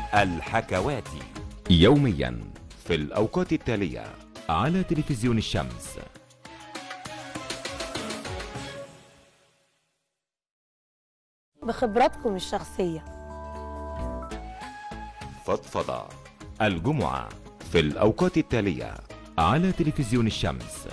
الحكواتي يوميا في الأوقات التالية على تلفزيون الشمس بخبراتكم الشخصية فضفضة الجمعة في الأوقات التالية على تلفزيون الشمس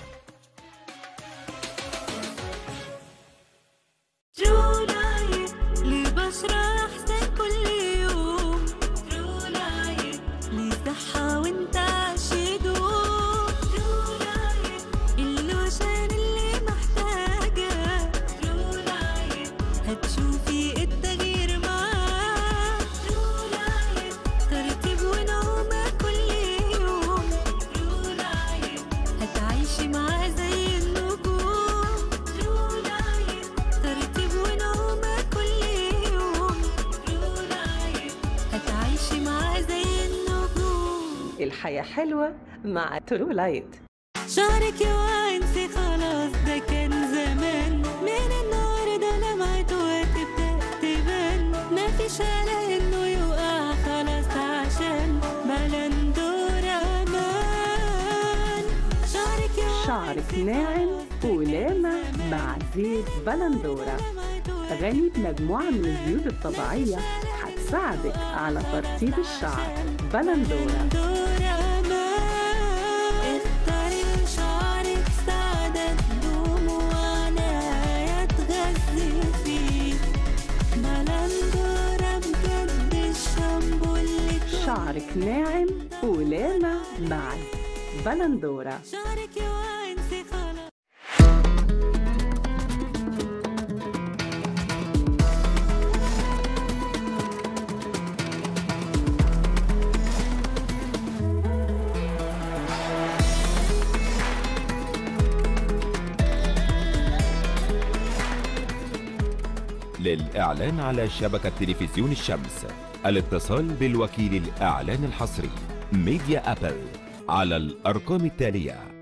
ترولاي لبشرة أحسن كل يوم ترولاي لصحة وانتعاش يدوم ترولاي اللوشن اللي محتاجة ترولاي هتشوفي التغيير معاه ترولاي ترتيب ونعومة كل يوم ترولاي هتعيشي معاه زي النجوم ترولاي ترتيب ونعومة كل يوم ترولاي هتعيشي معاه زي النجوم الحياة حلوة مع ترو لايت شعرك وانسي خلاص ده كان زمان من النهارده لمعته هتبدأ تبان مفيش على انه يقع خلاص عشان بلندور امان شعرك شعرك ناعم ولامع مع زيت بلندورة غني بمجموعة من الزيوت الطبيعية هتساعدك على ترطيب الشعر بلندورة دور امان اختاري لشعرك سعادة تدوم وعناية تغذي فيه بلندورة بجد الشامبو اللي كل شعرك ناعم ولامع مع بلندورة شعرك وانسي خلاص للإعلان على شبكة تلفزيون الشمس الاتصال بالوكيل الإعلان الحصري ميديا أبل على الأرقام التالية